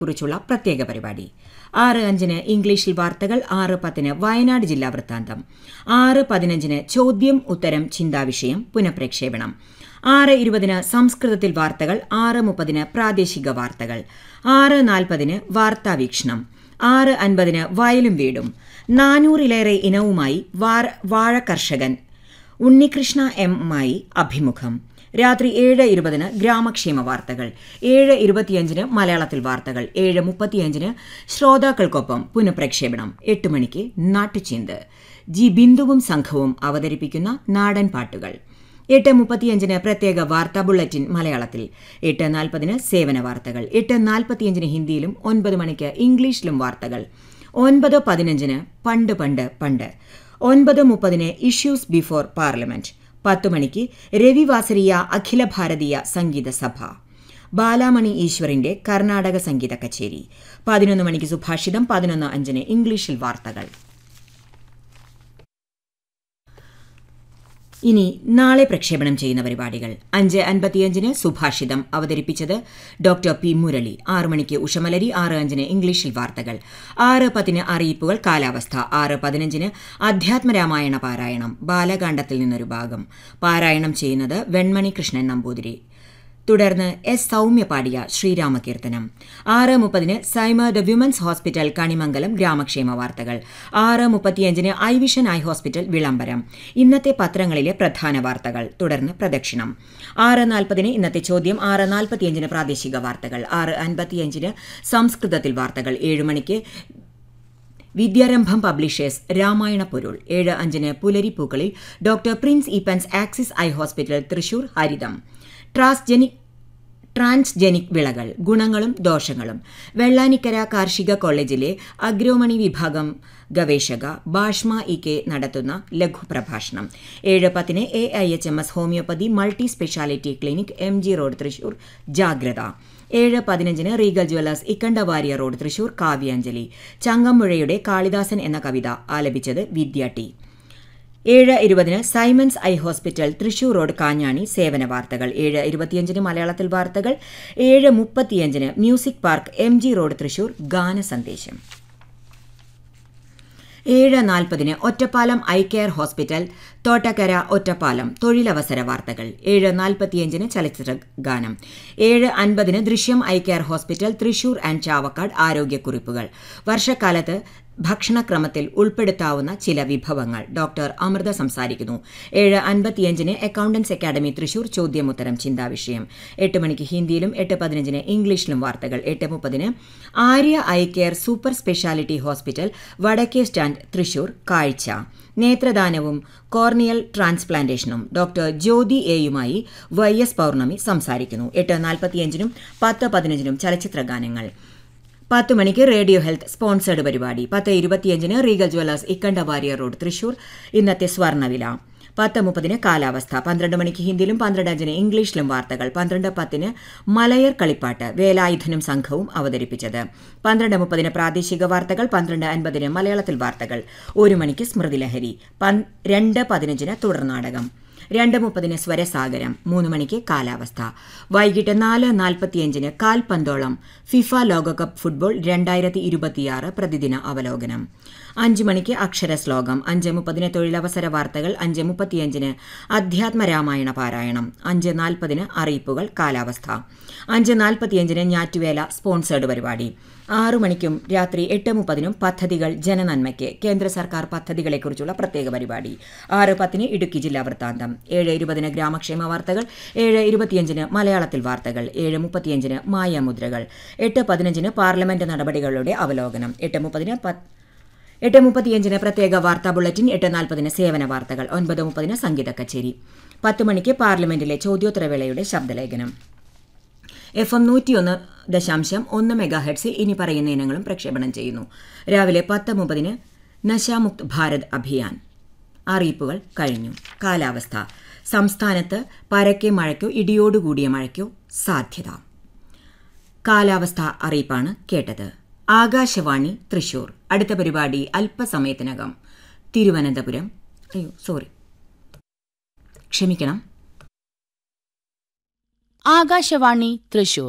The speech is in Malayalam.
കുറിച്ചുള്ള പ്രത്യേക പരിപാടി ആറ് അഞ്ചിന് ഇംഗ്ലീഷിൽ വാർത്തകൾ ആറ് പത്തിന് വയനാട് ജില്ലാ വൃത്താന്തം ആറ് പതിനഞ്ചിന് ചോദ്യം ഉത്തരം ചിന്താവിഷയം പുനഃപ്രക്ഷേപണം ആറ് ഇരുപതിന് സംസ്കൃതത്തിൽ വാർത്തകൾ ആറ് മുപ്പതിന് പ്രാദേശിക വാർത്തകൾ ആറ് നാൽപ്പതിന് വാർത്താവീക്ഷണം ആറ് അൻപതിന് വയലും വീടും നാനൂറിലേറെ ഇനവുമായി വാഴ കർഷകൻ ഉണ്ണികൃഷ്ണ എമ്മായി അഭിമുഖം രാത്രി ഏഴ് ഇരുപതിന് ഗ്രാമക്ഷേമ വാർത്തകൾ ഏഴ് ഇരുപത്തിയഞ്ചിന് മലയാളത്തിൽ വാർത്തകൾ ഏഴ് മുപ്പത്തിയഞ്ചിന് ശ്രോതാക്കൾക്കൊപ്പം പുനഃപ്രക്ഷേപണം എട്ട് മണിക്ക് നാട്ടുചിന്ത് ജി ബിന്ദുവും സംഘവും അവതരിപ്പിക്കുന്ന നാടൻ പാട്ടുകൾ എട്ട് മുപ്പത്തിയഞ്ചിന് പ്രത്യേക വാർത്താ ബുള്ളറ്റിൻ മലയാളത്തിൽ എട്ട് നാൽപ്പതിന് സേവന വാർത്തകൾ എട്ട് നാൽപ്പത്തിയഞ്ചിന് ഹിന്ദിയിലും ഒൻപത് മണിക്ക് ഇംഗ്ലീഷിലും വാർത്തകൾ ഒൻപത് പതിനഞ്ചിന് പണ്ട് പണ്ട് പണ്ട് ഒൻപത് മുപ്പതിന് ഇഷ്യൂസ് ബിഫോർ പാർലമെന്റ് പത്തു മണിക്ക് രവിവാസരിയ അഖില ഭാരതീയ സംഗീത സഭ ബാലാമണി ഈശ്വറിന്റെ കർണാടക സംഗീത കച്ചേരി പതിനൊന്ന് മണിക്ക് സുഭാഷിതം പതിനൊന്ന് അഞ്ചിന് ഇംഗ്ലീഷിൽ വാർത്തകൾ ഇനി നാളെ പ്രക്ഷേപണം ചെയ്യുന്ന പരിപാടികൾ അഞ്ച് അൻപത്തിയഞ്ചിന് സുഭാഷിതം അവതരിപ്പിച്ചത് ഡോക്ടർ പി മുരളി ആറ് മണിക്ക് ഉഷമലരി ആറ് അഞ്ചിന് ഇംഗ്ലീഷിൽ വാർത്തകൾ ആറ് പത്തിന് അറിയിപ്പുകൾ കാലാവസ്ഥ ആറ് പതിനഞ്ചിന് അധ്യാത്മരാമായണ പാരായണം ബാലകാണ്ഡത്തിൽ നിന്നൊരു ഭാഗം പാരായണം ചെയ്യുന്നത് വെൺമണി കൃഷ്ണൻ നമ്പൂതിരി തുടർന്ന് എസ് സൗമ്യ പാടിയ ശ്രീരാമകീർത്തനം ആറ് മുപ്പതിന് Saima the women's hospital Kanimangalam ഗ്രാമക്ഷേമ വാർത്തകൾ ആറ് മുപ്പത്തിയഞ്ചിന് ഐ വിഷൻ ഐ ഹോസ്പിറ്റൽ വിളംബരം ഇന്നത്തെ പത്രങ്ങളിലെ പ്രധാന വാർത്തകൾ തുടർന്ന് പ്രദക്ഷിണം ആറ് നാൽപ്പതിന് ഇന്നത്തെ ചോദ്യം ആറ് നാൽപ്പത്തിയഞ്ചിന് പ്രാദേശിക വാർത്തകൾ ആറ് അൻപത്തിയഞ്ചിന് സംസ്കൃതത്തിൽ വാർത്തകൾ ഏഴ് മണിക്ക് വിദ്യാരംഭം പബ്ലിഷേഴ്സ് രാമായണ പൊരുൾ ഏഴ് അഞ്ചിന് പുലരിപ്പൂക്കളിൽ doctor Prince Eapen's axis eye hospital Thrissur ഹരിതം ട്രാൻസ്ജെനിക് ട്രാൻസ്ജെനിക് വിളകൾ ഗുണങ്ങളും ദോഷങ്ങളും വെള്ളാനിക്കര കാർഷിക കോളേജിലെ അഗ്രോമണി വിഭാഗം ഗവേഷക ബാഷ്മ ഇ കെ നടത്തുന്ന ലഘുപ്രഭാഷണം ഏഴ് പത്തിന് A I H M S homoeopathy multi speciality clinic M G road Thrissur ജാഗ്രത ഏഴ് പതിനഞ്ചിന് Regal jewellers Ikkanda Warrier road Thrissur Kavyanjali ചങ്ങമ്പുഴയുടെ കാളിദാസൻ എന്ന കവിത ആലപിച്ചത് വിദ്യ ടി ഏഴ് ഇരുപതിന് Simon's eye hospital Thrissur road Kanjani സേവന വാർത്തകൾ ഏഴ് ഇരുപത്തിയഞ്ചിന് മലയാളത്തിൽ വാർത്തകൾ ഏഴ് മുപ്പത്തിയഞ്ചിന് music park M G road Thrissur ഗാന സന്ദേശം ഏഴ് നാൽപ്പതിന് Ottapalam eye care hospital Thottakkara Ottapalam തൊഴിലവസര വാർത്തകൾ ഏഴ് നാൽപ്പത്തിയഞ്ചിന് ചലച്ചിത്ര ഗാനം ഏഴ് അൻപതിന് Drishyam eye care hospital Thrissur and Chavakkad ആരോഗ്യക്കുറിപ്പുകൾ വർഷക്കാലത്ത് ഭക്ഷണക്രമത്തിൽ ഉൾപ്പെടുത്താവുന്ന ചില വിഭവങ്ങൾ ഡോക്ടർ അമൃത സംസാരിക്കുന്നു ഏഴ് അൻപത്തിയഞ്ചിന് അക്കൌണ്ടൻസ് അക്കാദമി തൃശൂർ ചോദ്യമുത്തരം ചിന്താവിഷയം എട്ട് മണിക്ക് ഹിന്ദിയിലും എട്ട് പതിനഞ്ചിന് ഇംഗ്ലീഷിലും വാർത്തകൾ എട്ട് മുപ്പതിന് Arya eye care super speciality hospital വടക്കേ സ്റ്റാൻഡ് തൃശൂർ കാഴ്ച നേത്രദാനവും കോർണിയൽ ട്രാൻസ്പ്ലാന്റേഷനും ഡോക്ടർ ജ്യോതി എയുമായി വൈ എസ് പൗർണമി സംസാരിക്കുന്നു എട്ട് നാൽപ്പത്തിയഞ്ചിനും പത്ത് പതിനഞ്ചിനും ചലച്ചിത്ര ഗാനങ്ങൾ പത്ത് മണിക്ക് റേഡിയോ ഹെൽത്ത് സ്പോൺസേഡ് പരിപാടി പത്ത് ഇരുപത്തിയഞ്ചിന് Regal jewellers Ikkanda Warrier road Thrissur ഇന്നത്തെ സ്വർണ്ണവില പത്ത് മുപ്പതിന് കാലാവസ്ഥ പന്ത്രണ്ട് മണിക്ക് ഹിന്ദിയിലും പന്ത്രണ്ട് അഞ്ചിന് ഇംഗ്ലീഷിലും വാർത്തകൾ പന്ത്രണ്ട് പത്തിന് മലയർ കളിപ്പാട്ട് വേലായുധനും സംഘവും അവതരിപ്പിച്ചത് പന്ത്രണ്ട് മുപ്പതിന് പ്രാദേശിക വാർത്തകൾ പന്ത്രണ്ട് അൻപതിന് മലയാളത്തിൽ വാർത്തകൾ ഒരു മണിക്ക് സ്മൃതിലഹരി രണ്ട് പതിനഞ്ചിന് തുടർനാടകം രണ്ട് മുപ്പതിന് സ്വരസാഗരം മൂന്ന് മണിക്ക് കാലാവസ്ഥ വൈകിട്ട് നാല് നാൽപ്പത്തിയഞ്ചിന് കാൽപന്തോളം ഫിഫ ലോകകപ്പ് ഫുട്ബോൾ രണ്ടായിരത്തി ഇരുപത്തിയാറ് പ്രതിദിന അവലോകനം അഞ്ച് മണിക്ക് അക്ഷരശ്ലോകം അഞ്ച് മുപ്പതിന് തൊഴിലവസര വാർത്തകൾ അഞ്ച് മുപ്പത്തിയഞ്ചിന് അധ്യാത്മരാമായണ പാരായണം അഞ്ച് നാൽപ്പതിന് അറിയിപ്പുകൾ കാലാവസ്ഥ അഞ്ച് നാൽപ്പത്തിയഞ്ചിന് ഞാറ്റുവേല സ്പോൺസേഡ് പരിപാടി ആറു മണിക്കും രാത്രി എട്ട് മുപ്പതിനും പദ്ധതികൾ ജനനന്മയ്ക്ക് കേന്ദ്ര സർക്കാർ പദ്ധതികളെക്കുറിച്ചുള്ള പ്രത്യേക പരിപാടി ആറ് പത്തിന് ഇടുക്കി ജില്ലാ വൃത്താന്തം ഏഴ് ഇരുപതിന് ഗ്രാമക്ഷേമ വാർത്തകൾ ഏഴ് ഇരുപത്തിയഞ്ചിന് മലയാളത്തിൽ വാർത്തകൾ ഏഴ് മുപ്പത്തിയഞ്ചിന് മായാമുദ്രകൾ എട്ട് പതിനഞ്ചിന് പാർലമെന്റ് നടപടികളുടെ അവലോകനം എട്ട് മുപ്പതിന് എട്ട് മുപ്പത്തിയഞ്ചിന് പ്രത്യേക വാർത്താ ബുള്ളറ്റിൻ എട്ട് നാൽപ്പതിന് സേവന വാർത്തകൾ ഒൻപത് മുപ്പതിന് സംഗീത കച്ചേരി പത്ത് മണിക്ക് പാർലമെന്റിലെ ചോദ്യോത്തരവേളയുടെ ശബ്ദലേഖനം എഫ് എം നൂറ്റിയൊന്ന് ദശാംശം ഒന്ന് മെഗാ ഹെഡ്സിൽ ഇനി പറയുന്ന ഇനങ്ങളും പ്രക്ഷേപണം ചെയ്യുന്നു രാവിലെ പത്ത് മുപ്പതിന് നശാമുക്ത് ഭാരത് അഭിയാൻ അറിയിപ്പുകൾ കഴിഞ്ഞു കാലാവസ്ഥ സംസ്ഥാനത്ത് പരക്കെ മഴയ്ക്കോ ഇടിയോടുകൂടിയ മഴയ്ക്കോ സാധ്യത കാലാവസ്ഥ അറിയിപ്പാണ് കേട്ടത് ആകാശവാണി തൃശൂർ അടുത്ത പരിപാടി അല്പസമയത്തിനകം തിരുവനന്തപുരം അയ്യോ സോറി ക്ഷമിക്കണം ആകാശവാണി തൃശൂർ